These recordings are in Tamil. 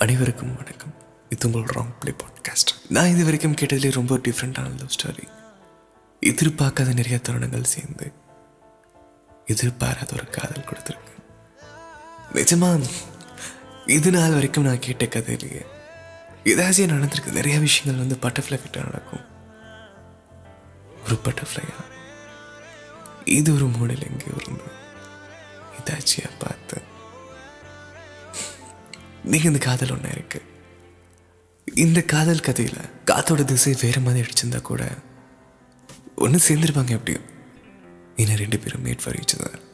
அனைவருக்கும் வணக்கம் இது உங்கள் ராங் பிளே பாட்காஸ்ட் நான் இது வரைக்கும் கேட்டதுலேயே ரொம்ப டிஃப்ரெண்டான லவ் ஸ்டோரி எதிர்பார்க்காத நிறைய தருணங்கள் சேர்ந்து எதிர்பாராத ஒரு காதல் கொடுத்துருக்கு நிஜமா இது நாள் வரைக்கும் நான் கேட்ட கதையிலேயே ஏதாச்சும் நடந்திருக்கு நிறைய விஷயங்கள் வந்து பட்டர்ஃப்ளை கிட்ட நடக்கும் ஒரு பட்டர்ஃப்ளையா இது ஒரு மூடில் எங்கேயோ இருந்து இதாச்சியா பார்த்து நீங்க இந்த காதல் ஒன்றா இருக்கு இந்த காதல் கதையில காத்தோட திசை வேற மாதிரி அடிச்சிருந்தா கூட ஒன்று சேர்ந்துருப்பாங்க எப்படியும் இன்னும் ரெண்டு பேரும் மேட் ஃபார் each other.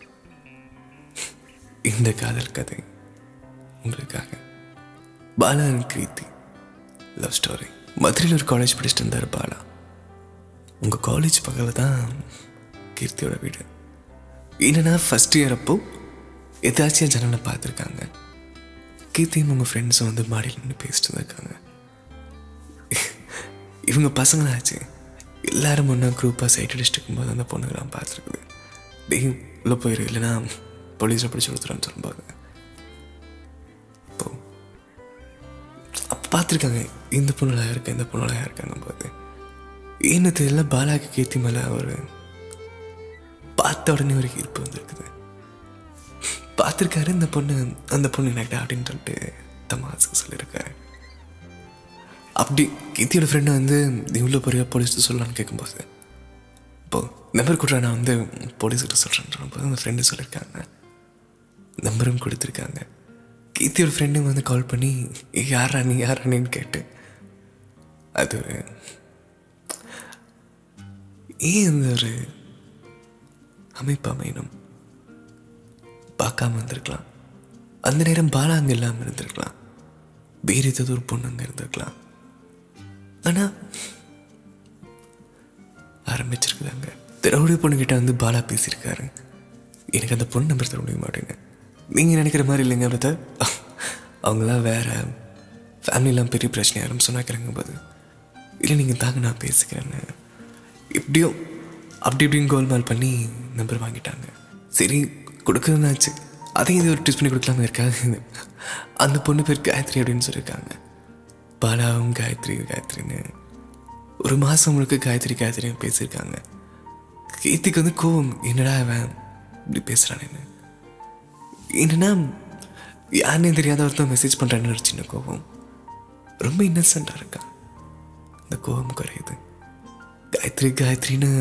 இந்த காதல் கதை உங்களுக்காக Bala and Kriti love story மதுரையில் ஒரு காலேஜ் படிச்சுட்டு இருந்தார் பாலா உங்கள் காலேஜ் பக்கத்தில் தான் கீர்த்தியோட வீடு என்னன்னா ஃபஸ்ட் இயர் அப்போ எதாச்சும் ஜனலை பார்த்துருக்காங்க கீர்த்தியும் உங்கள் ஃப்ரெண்ட்ஸும் வந்து மாடியில் நின்று பேசிட்டு இருக்காங்க இவங்க பசங்களாச்சு எல்லாரும் ஒன்றா குரூப்பாக சைட் அடிச்சுட்டு இருக்கும்போது அந்த பொண்ணுங்களாம் பார்த்துருக்குது டெய் உள்ளே போயிரு இல்லைன்னா போலீஸில் பிடிச்சி கொடுத்துருன்னு சொல்லும்போது அப்போ அப்போ பார்த்துருக்காங்க இந்த பொண்ணு அழகா இருக்கா இந்த பொண்ணு அழகா இருக்காங்க போது என்ன தெரியல பாலாக்கு கீர்த்தி மேலே ஒரு பார்த்த உடனே ஒரு ஈர்ப்பு வந்திருக்குது பார்த்துருக்காரு இந்த பொண்ணு அந்த பொண்ணு எனக்கு அப்படின்னு சொல்லிட்டு தமாசுக்கு சொல்லியிருக்காரு அப்படி கீர்த்தியோட ஃப்ரெண்டு வந்து நீ உள்ள போறியா போலீஸ் சொல்லலான்னு கேட்கும்போது இப்போ நம்பர் கொடுறா நான் வந்து போலீஸ்கிட்ட சொல்கிறேன் போது அந்த ஃப்ரெண்டு சொல்லியிருக்காங்க நம்பரும் கொடுத்துருக்காங்க கீர்த்தியோட ஃப்ரெண்டு வந்து கால் பண்ணி யாரா நீ யாரானேன்னு கேட்டு அது ஒரு ஏன் இந்த ஒரு அமைப்பு அமையணும் பார்க்காம இருந்திருக்கலாம் அந்த நேரம் பாலா அங்கே இல்லாமல் இருந்திருக்கலாம் வேறு ஏதாவது ஒரு பொண்ணு அங்கே இருந்திருக்கலாம் ஆனால் ஆரம்பிச்சிருக்குதாங்க திரௌடி பொண்ணுக்கிட்ட வந்து பாலா பேசியிருக்காரு எனக்கு அந்த பொண்ணு நம்பர் தர முடிய மாட்டேங்க நீங்கள் நினைக்கிற மாதிரி இல்லைங்க பிரதர் அவங்களாம் வேற ஃபேமிலிலாம் பெரிய பிரச்சனையாரும் சொன்னாக்கிறாங்க போது இல்லை நீங்கள் தாங்க நான் பேசிக்கிறேன்னு எப்படியோ அப்படி இப்படின்னு கோல்மால் பண்ணி நம்பர் வாங்கிட்டாங்க சரி கொடுக்குறதுனாச்சு அதையும் இது ஒரு ட்விஸ்ட் பண்ணி கொடுக்கலாம இருக்காது அந்த பொண்ணு பேர் காயத்ரி அப்படின்னு சொல்லியிருக்காங்க பாலாவும் காயத்ரி காயத்ரின்னு ஒரு மாதம் முழுக்க காயத்ரி காயத்ரின்னு பேசியிருக்காங்க கீர்த்திக்கு வந்து கோவம் என்னடா அவன் இப்படி பேசுகிறானேன்னு என்னன்னா யாருன்னே தெரியாத ஒருத்தன் மெசேஜ் பண்ணுறான்னு ஒரு சின்ன கோவம் ரொம்ப இன்னசென்ட்டாக இருக்கான் இந்த கோவம் குறையுது காயத்ரி காயத்ரின்னு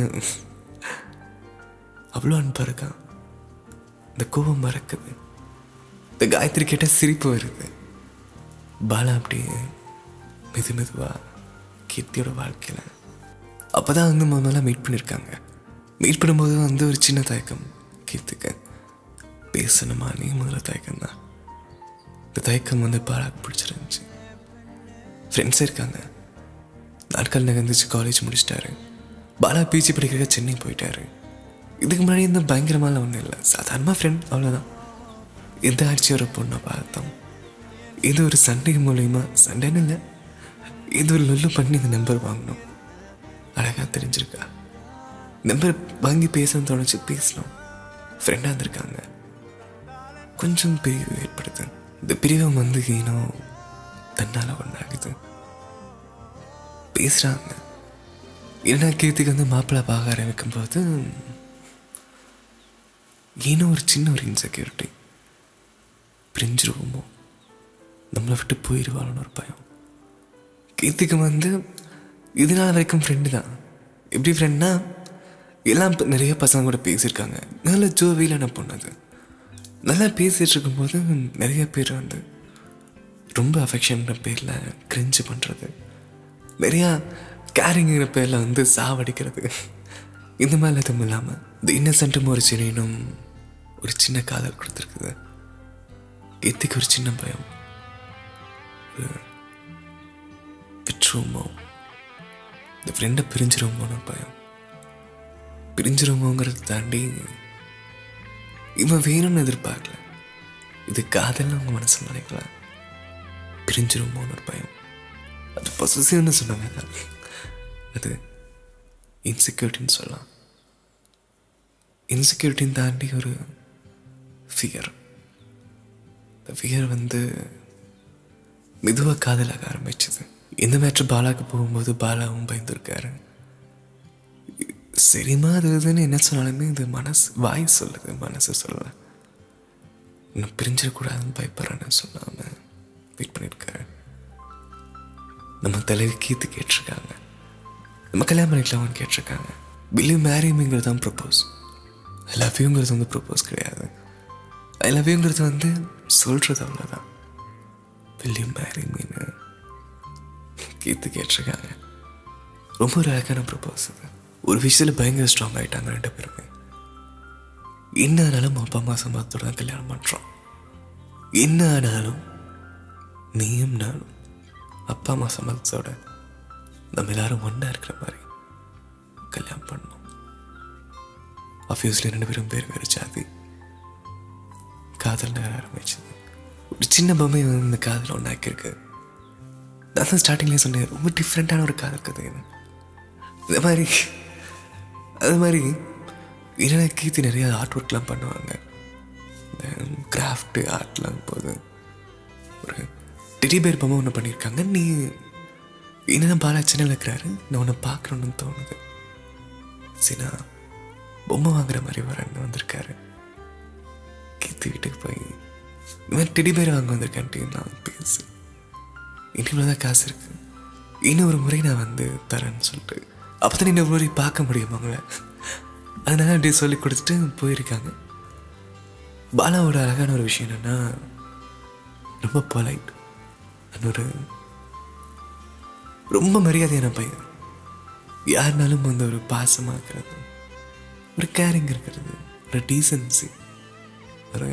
அவ்வளோ அன்பாக இருக்கான் இந்த கோபம் மறக்குது இந்த காயத்ரி கேட்டால் சிரிப்பு வருது பாலா அப்படியே மெது மெதுவா கீர்த்தியோட வாழ்க்கையில் அப்போ தான் வந்து முதல்ல மீட் பண்ணியிருக்காங்க மீட் பண்ணும்போது வந்து ஒரு சின்ன தயக்கம் கீர்த்திக்கு பேசணுமா நீ முதல்ல தயக்கம் தான் இந்த தயக்கம் வந்து பாலாக்கு பிடிச்சிருந்துச்சு ஃப்ரெண்ட்ஸே இருக்காங்க நாட்கள் நகர்ந்துச்சு காலேஜ் முடிச்சிட்டாரு பாலா பிஜி படிக்கிற சென்னை போயிட்டாரு இதுக்கு முன்னாடி இந்த பயங்கரமான ஒன்றும் இல்லை சாதாரணமாக ஃப்ரெண்ட் அவ்வளோதான் எந்த ஆட்சி ஒரு பொண்ணை பார்த்தோம் இது ஒரு சண்டை மூலயமா சண்டைன்னு இல்லை இது ஒரு லொல்லு பண்ணி இந்த நம்பர் வாங்கணும் அழகாக தெரிஞ்சிருக்கா நம்பர் வாங்கி பேசணும்னு தோணுச்சு பேசணும் ஃப்ரெண்டாக இருந்திருக்காங்க கொஞ்சம் பிரிவு ஏற்படுது இந்த பிரிவை வந்து ஏனோ தன்னால் ஒன்றாகுது பேசுகிறாங்க என்ன கீர்த்திக்கு வந்து மாப்பிள்ளை பார்க்க ஆரம்பிக்கும் போது ஏனோ ஒரு சின்ன ஒரு இன்செக்யூரிட்டி பிரிஞ்சிருவோமோ நம்மளை விட்டு போயிடுவாளோன்னு ஒரு பயம் கீர்த்திக்கு வந்து இது நாள் வரைக்கும் ஃப்ரெண்டு தான் எப்படி ஃப்ரெண்ட்னா எல்லாம் இப்ப நிறைய பசங்க கூட பேசியிருக்காங்க நல்ல ஜோவியிலான பொண்ணு அது நல்லா பேசிகிட்டு இருக்கும்போது நிறைய பேர் வந்து ரொம்ப அஃபெக்ஷன்ற பேரில் கிரிஞ்சு பண்ணுறது நிறையா கேரிங்கிற பேரில் வந்து சாவடிக்கிறது இந்த மாதிரிலாம் எதுவும் இல்லாமல் இந்த இன்னசென்ட்டும் ஒரு சின்னும் ஒரு சின்ன காதல் கொடுத்துருக்குது எத்துக்கு ஒரு சின்ன பயம் ஒரு விட்டுருவோமோ இந்த ஃப்ரெண்டை பிரிஞ்சிருவோமோன்னு பயம் பிரிஞ்சிருவோங்கிறத தாண்டி இவன் வேணும்னு எதிர்பார்க்கல இது காதல்னு அவங்க மனசு நினைக்கலாம் பிரிஞ்சிருமோன்னு ஒரு பயம் அது பொசசிவ்னு சொன்னாங்க அது இன்செக்யூரிட்டின்னு சொல்லலாம் இன்செக்யூரிட்டின்னு தாண்டி ஒரு ஃபியர் இந்த ஃபியர் வந்து மெதுவாக காதலாக ஆரம்பிச்சது இந்த மேட்ரு பாலாக்கு போகும்போது பாலாவும் பயந்துருக்காரு சரிம்மா அது இதுன்னு என்ன சொன்னாலுமே இது மனசு வாய் சொல்லுது மனசு சொல்லலை இன்னும் பிரிஞ்சிடக்கூடாதுன்னு பயப்படுறேன்னு சொல்லாமல் வெயிட் பண்ணியிருக்காரு நம்ம தலைவி கீத்து கேட்டிருக்காங்க நம்ம கல்யாணம் பண்ணிக்கலாமான்னு கேட்டிருக்காங்க will you marry மீங்கிறது தான் ப்ரப்போஸ் ஐ லவ் யூங்கிறது வந்து ப்ரப்போஸ் கிடையாது ஐ லவ் யூங்கிறது வந்து சொல்கிறது அவ்வளோதான் will you marry மீன்னு கீத்து கேட்டிருக்காங்க ரொம்ப ஒரு அழகான ப்ரப்போஸ் அது ஒரு விஷயத்தில் பயங்கர ஸ்ட்ராங் ஆகிட்டாங்க ரெண்டு பேருமே என்ன ஆனாலும் அப்பா அம்மா சம்மதத்தோட தான் கல்யாணம் பண்ணுறோம் என்ன ஆனாலும் நீயும் நானும் அப்பா அம்மா சம்மதத்தோட நம்ம எல்லாரும் ஒன்றா இருக்கிற மாதிரி கல்யாணம் பண்ணோம் ஆஃபீஸில் ரெண்டு பேரும் பேர் வேறு ஜாதி காதல் நகர ஆரம்பிச்சது ஒரு சின்ன பொம்மை வந்து இந்த காதல் ஒன்றாக்கியிருக்கு நான் தான் ஸ்டார்டிங்லேயே சொன்னேன் ரொம்ப டிஃப்ரெண்ட்டான ஒரு காதல் கதை இது இந்த மாதிரி அது மாதிரி என்னென்ன கீர்த்தி நிறைய ஆர்ட் ஒர்க்லாம் பண்ணுவாங்க இந்த கிராஃப்ட்டு ஆர்ட்லாம் போது ஒரு டெடி பேர் பொம்மை ஒன்று பண்ணியிருக்காங்க நீ என்னதான் பாலா சென்னையில் இருக்கிறாரு நான் உன்னை பார்க்கணுன்னு தோணுது சரி நான் பொம்மை வாங்குற மாதிரி வரேன்னு வந்திருக்காரு கீர்த்தி வீட்டுக்கு போய் இந்த மாதிரி டெடி பேர் வாங்க வந்திருக்கேன்ட்டு நான் பேசு இவ்வளோ தான் காசு இருக்கு இன்னும் ஒரு முறை நான் வந்து தரேன்னு சொல்லிட்டு அப்போ தான் இன்னொரு முறை பார்க்க முடியும் அவங்கள அதனால அப்படியே சொல்லி கொடுத்துட்டு போயிருக்காங்க பாலாவோட அழகான ஒரு விஷயம் என்னன்னா ரொம்ப பொலைட் ஒரு ரொம்ப மரியாதையான பையன் யாருனாலும் வந்து ஒரு பாசமாக இருக்கிறது ஒரு கேரிங் இருக்கிறது ஒரு டீசன்சி ஒரு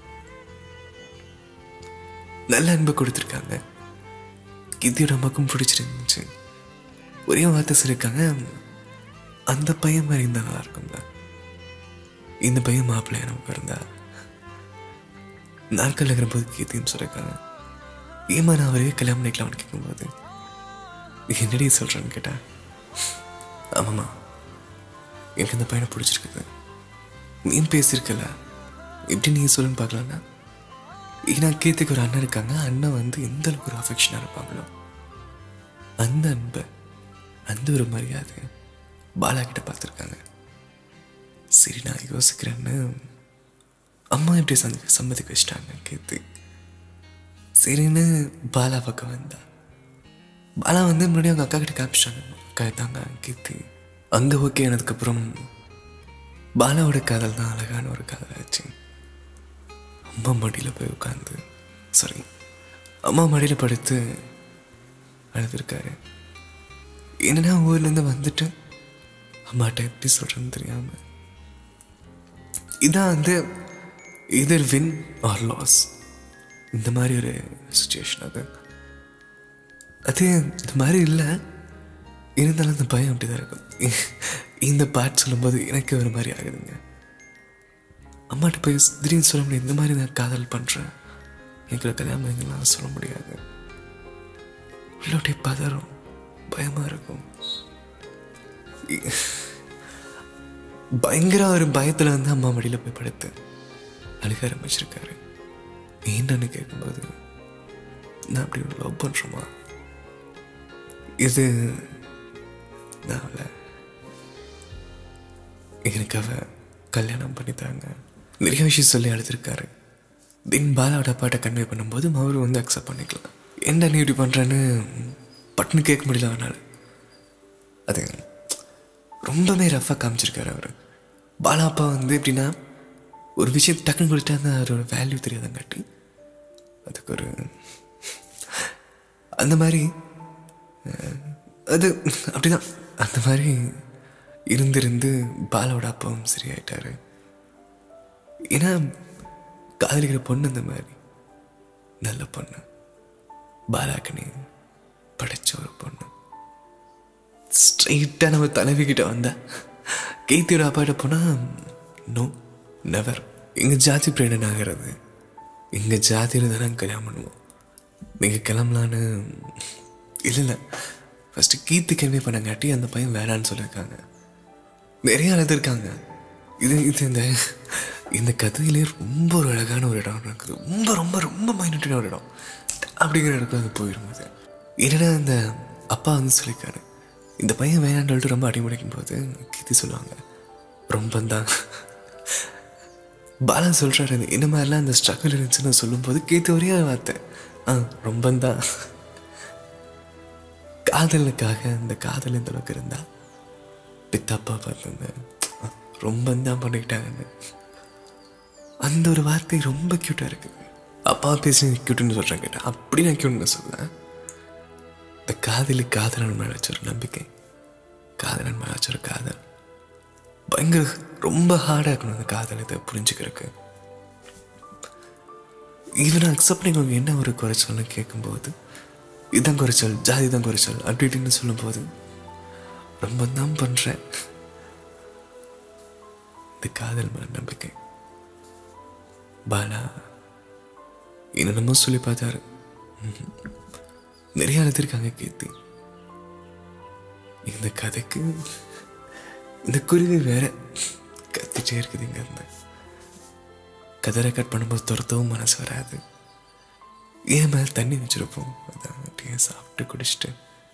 நல்ல அன்பை கொடுத்துருக்காங்க கீர்த்தியோட அம்மாக்கும் பிடிச்சிருந்துச்சு ஒரே வார்த்தை சொல்லியிருக்காங்க அந்த பையன் மாதிரி இருந்தால் நல்லா இருக்கும்ல இந்த பையன் மாப்பிள்ளையா நமக்கு இருந்தா நாட்கள் இருக்கிற போது கீர்த்தின்னு சொல்லியிருக்காங்க ஏமா நான் அவரே கல்யாணம் பண்ணிக்கலாம்னு கேட்கும்போது என்னடி சொல்கிறேன்னு கேட்டா ஆமாம்மா எனக்கு இந்த பையனை பிடிச்சிருக்குது நீ பேசியிருக்கல எப்படி நீ சொல்லுன்னு பார்க்கலான்னா ஏன்னா கீர்த்திக்கு ஒரு அண்ணன் இருக்காங்க அண்ணன் வந்து எந்த அளவுக்கு ஒரு அஃபெக்ஷனாக இருப்பாங்களோ அந்த அன்பை அந்த ஒரு மரியாதை பாலா கிட்ட பார்த்துருக்காங்க சரி நான் யோசிக்கிறேன்னு அம்மா எப்படி சந்தி சம்மதிக்க வச்சிட்டாங்க கீர்த்தி சரின்னு பாலா பக்கம் வந்தா பாலா வந்து முன்னாடி அவங்க அக்கா கிட்ட காமிச்சிட்டாங்க அக்கா தாங்க கீர்த்தி அங்கே ஓகே ஆனதுக்கப்புறம் பாலாவோட காதல் தான் அழகான ஒரு காதல் ஆச்சு அம்மா மடியில் போய் உட்காந்து சாரி அம்மா மடியில் படுத்து அழுதுருக்காரு என்னன்னா ஊர்லேருந்து வந்துட்டு அம்மாட்ட எப்படி சொல்கிறேன்னு தெரியாமல் இதான் வந்து இதர் வின் ஆர் லாஸ் இந்த மாதிரி ஒரு சுச்சுவேஷன் அது அது இந்த மாதிரி இல்லை இருந்தாலும் அந்த பயம் அப்படி தான் இருக்கும் இந்த பாட்டு சொல்லும்போது எனக்கு ஒரு மாதிரி ஆகுதுங்க அம்மாட்ட போய் திடீர்னு சொல்ல முடியாது இந்த மாதிரி நான் காதல் பண்ணுறேன் எங்களை கல்யாணம் பண்ணிக்கலாம் சொல்ல முடியாது உள்ளோட்டே பதறும் பயமாக இருக்கும் பயங்கர ஒரு பயத்தில் வந்து அம்மா மடியில் போய் படுத்து அழுக ஆரம்பிச்சிருக்காரு என்னன்னு கேட்கும்போது நான் அப்படி லவ் பண்ணுறோமா இது நான் அவளை எனக்கு அவ கல்யாணம் பண்ணித்தாங்க நிறைய விஷயம் சொல்லி அழுதுருக்காரு தென் பாலாவோட அப்பாட்ட கன்வே பண்ணும்போது அவரு வந்து அக்செப்ட் பண்ணிக்கலாம் என்ன நீ இப்படி பண்ணுறேன்னு பட்டுன்னு கேட்க முடியல அவனால் அது ரொம்பவே ரஃபாக காமிச்சிருக்காரு அவர் பாலா அப்பா வந்து எப்படின்னா ஒரு விஷயம் டக்குன்னு கொடுத்தா அந்த அதோட வேல்யூ தெரியாதங்காட்டி அதுக்கு ஒரு அந்த மாதிரி அஹ், அது அப்படிதான் அந்த மாதிரி இருந்திருந்து பாலாவோட அப்பாவும் சரியாயிட்டாரு ஏன்னா காதலிக்கிற பொண்ணு இந்த மாதிரி நல்ல பொண்ணு பாலாக்கனி படைச்ச ஒரு பொண்ணு ஸ்ட்ரைட்டாக நம்ம தலைவி கிட்ட வந்தா கீர்த்தியோட அப்பாட்ட போனால் நோ நெவர் எங்கள் ஜாதி பிரேடன் ஆகிறது எங்கள் ஜாதியில் தான் நாங்கள் கல்யாணம் பண்ணுவோம் நீங்கள் கிளம்பலான்னு இல்லை இல்லை ஃபஸ்ட்டு கீர்த்தி கன்வே பண்ணங்காட்டி அந்த பையன் வேணான்னு சொல்லியிருக்காங்க நிறைய அழுதுருக்காங்க இது இது இந்த இந்த கதையிலே ரொம்ப ஒரு அழகான ஒரு இடம் இருக்குது ரொம்ப ரொம்ப ரொம்ப மைனட்டான ஒரு இடம் அப்படிங்கிற இடத்துல அது போயிடும் அது என்னடா அந்த அப்பா வந்து சொல்லியிருக்காரு இந்த பையன் வேணான்னு சொல்லிட்டு ரொம்ப அடிமுடிக்கும் போது கீர்த்தி சொல்லுவாங்க ரொம்ப தான் பாலா சொல்கிறாரு இந்த மாதிரிலாம் அந்த ஸ்ட்ரகிள் இருந்துச்சுன்னு சொல்லும்போது கீர்த்தி ஒரே ஒரு வார்த்தை ஆ ரொம்ப தான் காதலுக்காக அந்த காதல் இந்த அளவுக்கு இருந்தா பித்தப்பா பார்த்து ரொம்ப தான் பண்ணிக்கிட்டாங்கன்னு அந்த ஒரு வார்த்தை ரொம்ப க்யூட்டாக இருக்குது அப்பா பேசி க்யூட்டுன்னு சொல்கிறேன் கேட்டேன் அப்படி நான் க்யூட்னு சொல்லேன் இந்த காதலி காதலன் மேலே வச்ச ஒரு நம்பிக்கை காதலன் மேலே வச்ச ஒரு காதல் பயங்கர ரொம்ப ஹார்டாக இருக்கணும் அந்த காதல் இதை புரிஞ்சுக்கிறதுக்கு ஈவன் அக்செப்ட் பண்ணி என்ன ஒரு குறைச்சல்னு கேட்கும்போது இதுதான் குறைச்சல் ஜாதி தான் குறைச்சல் அப்படி இப்படின்னு சொல்லும்போது ரொம்ப தான் பண்ணுறேன் இந்த காதல் மேல நம்பிக்கை பாலா என்னென்னமோ சொல்லி பார்த்தாரு ம்ஹும். நிறைய அழுத்திருக்காங்க கீர்த்தி இந்த கதைக்கு இந்த குருவி வேற கத்திட்டே இருக்குது இங்க இருந்து கதை ரெக்கார்ட் பண்ணும்போது துரத்தவும் மனசு வராது ஏன் மேலே தண்ணி வச்சிருப்போம் அதான் அப்படியே சாப்பிட்டு குடிச்சிட்டு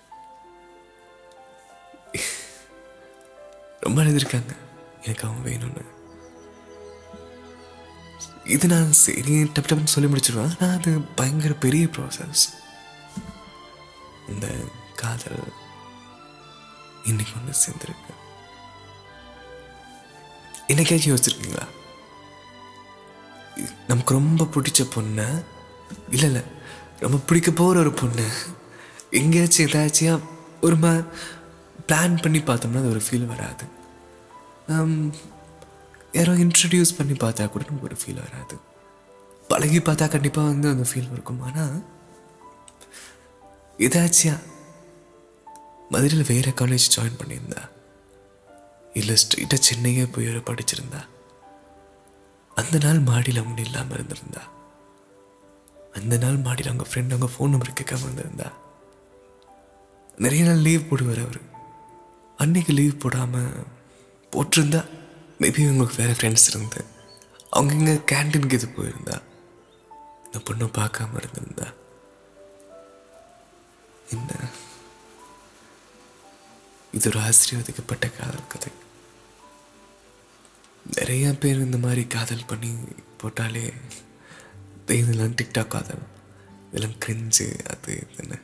ரொம்ப எழுதியிருக்காங்க எனக்கு அவன் வேணும்னு இது நான் சரி டப் டப்னு சொல்லி முடிச்சிருவேன் ஆனால் அது பயங்கர பெரிய ப்ராசஸ் இந்த காதல் இன்னைக்கு வந்து சேர்ந்துருக்கு என்னைக்காச்சும் யோசிச்சிருக்கீங்களா நமக்கு ரொம்ப பிடிச்ச பொண்ணை இல்லை இல்லை ரொம்ப பிடிக்க போகிற ஒரு பொண்ணு எங்கேயாச்சும் ஏதாச்சும் ஒரு மா பிளான் பண்ணி பார்த்தோம்னா அது ஒரு ஃபீல் வராது ஆம், யாரோ இன்ட்ரடியூஸ் பண்ணி பார்த்தா கூட நமக்கு ஒரு ஃபீல் வராது பழகி பார்த்தா கண்டிப்பாக வந்து அந்த ஃபீல் இருக்கும் ஆனால் ஏதாச்சியா மதுரையில் வேற காலேஜ் ஜாயின் பண்ணியிருந்தா இல்லை ஸ்ட்ரெயிட்டாக சென்னையே போய் வேற படிச்சிருந்தா அந்த நாள் மாடியில் அவங்க இல்லாமல் இருந்திருந்தா அந்த நாள் மாடியில் அவங்க ஃப்ரெண்ட் அவங்க ஃபோன் நம்பர் கேட்காம வந்திருந்தா நிறைய நாள் லீவ் போடுவார் அவர் அன்னைக்கு லீவ் போடாமல் போட்டிருந்தா மேபி உங்களுக்கு வேறு ஃப்ரெண்ட்ஸ் இருந்து அவங்க இங்கே கேன்டீனுக்கு இது போயிருந்தா இந்த பொண்ணை பார்க்காம இருந்திருந்தா என்ன இது ஒரு ஆசீர்வதிக்கப்பட்ட காதல் கதை நிறைய பேர் இந்த மாதிரி காதல் பண்ணி போட்டாலே இதெல்லாம் டிக்டாக் காதல் இதெல்லாம் கிரிஞ்சு அது இதுன்னு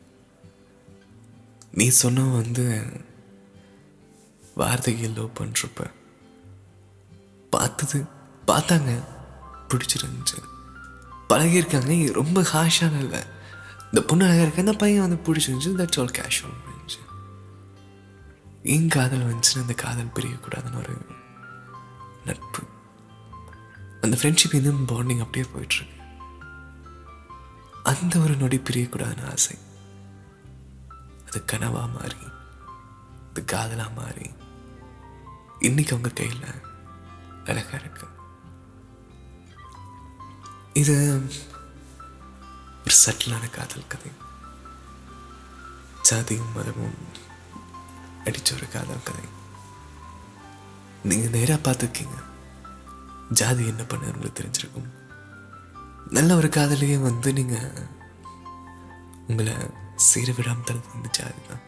நீ சொன்ன வந்து வார்த்தைகள் லவ் பண்ணிருப்ப பார்த்தது பார்த்தாங்க பிடிச்சிருந்துச்சு பழகியிருக்காங்க ரொம்ப ஹாஷான இல்லை இந்த பொண்ணு அழகாக இருக்க இந்த பையன் வந்து பிடிச்சிருந்துச்சு தட்ஸ் ஆல் கேஷுவல் இருந்துச்சு ஏன் காதல் வந்துச்சுன்னு அந்த காதல் பிரியக்கூடாதுன்னு ஒரு நட்பு அந்த ஃப்ரெண்ட்ஷிப் இன்னும் பாண்டிங் அப்படியே போயிட்டுருக்கு அந்த ஒரு நொடி பிரியக்கூடாதுன்னு ஆசை அது கனவா மாறி அது காதலா மாறி இன்னைக்கு அவங்க கையில் அழகா இருக்கு இது ஒரு சட்டிலான காதல் கதை ஜாதியும் மதமும் அடிச்ச ஒரு காதல் கதை நீங்க நேரா பார்த்துருக்கீங்க ஜாதி என்ன பண்ண உங்களுக்கு தெரிஞ்சிருக்கும் நல்ல ஒரு காதலையே வந்து நீங்க உங்களை சேர விடாம தருது வந்து ஜாதி தான்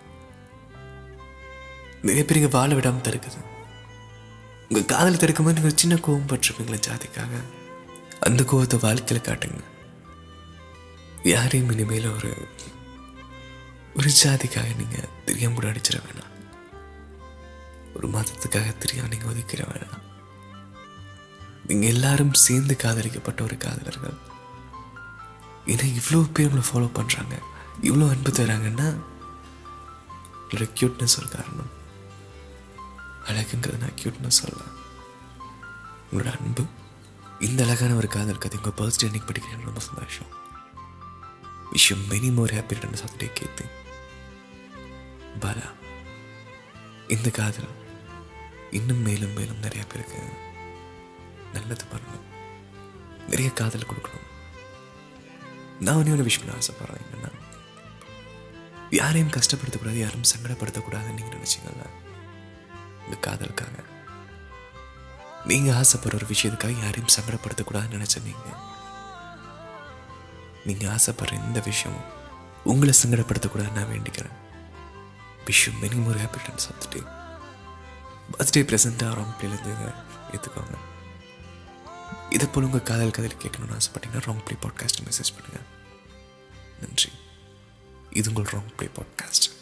நிறைய பேர் இங்க வாழ விடாம தடுக்குது உங்க காதல் தடுக்கும்போது நீங்க ஒரு சின்ன கோவம் பட்டிருப்பீங்களா ஜாதிக்காக அந்த கோவத்தை வாழ்க்கையில காட்டுங்க யாரையும் இனிமேல ஒரு ஒரு ஜாதிக்காக நீங்க தெரியாம கூட அடிச்சிட வேணாம் ஒரு மதத்துக்காக தெரியாம நீங்க ஒதுக்கிற வேணாம் நீங்க எல்லாரும் சேர்ந்து காதலிக்கப்பட்ட ஒரு காதலர்கள் ஏன்னா இவ்வளோ பேர் உங்களை ஃபாலோ பண்றாங்க இவ்வளோ அன்பு தராங்கன்னா உங்களோட க்யூட்னஸ் ஒரு காரணம் அழகுங்கிறது நான் க்யூட்னஸ் சொல்ல உங்களோட அன்பு இந்த அழகான ஒரு காதல் கதை உங்கள் பர்த்டே அன்னைக்கு படிக்கிறேன் ரொம்ப சந்தோஷம் wish you many more happy returns of day கேத்து பாலா இந்த காதல் இன்னும் மேலும் மேலும் நிறைய பேருக்கு நல்லது பண்ணணும் நிறைய காதல் கொடுக்கணும் நான் ஒன்றே ஒன்று விஷ் பண்ண ஆசைப்படுறேன் என்னன்னா யாரையும் கஷ்டப்படுத்தக்கூடாது யாரும் சங்கடப்படுத்தக்கூடாதுன்னு நீங்கள் நினச்சிங்கல்ல இந்த காதலுக்காக நீங்கள் ஆசைப்படுற ஒரு விஷயத்துக்காக யாரையும் சங்கடப்படுத்தக்கூடாதுன்னு நினச்ச நீங்க நீங்கள் ஆசைப்படுற எந்த விஷயமும் உங்களை சங்கடப்படுத்தக்கூடாதுன்னு நான் வேண்டிக்கிறேன் wish you many more happy returns of the day birthday ப்ரெசென்ட்டாக ராங் பிளேலேருந்து ஏற்றுக்கோங்க இதை போல் உங்கள் காதல் கதையில் கேட்கணும்னு ஆசைப்பட்டீங்கன்னா ராங் ப்ளே பாட்காஸ்ட் மெசேஜ் பண்ணுங்கள் நன்றி இது உங்கள் ராங் ப்ளே பாட்காஸ்ட்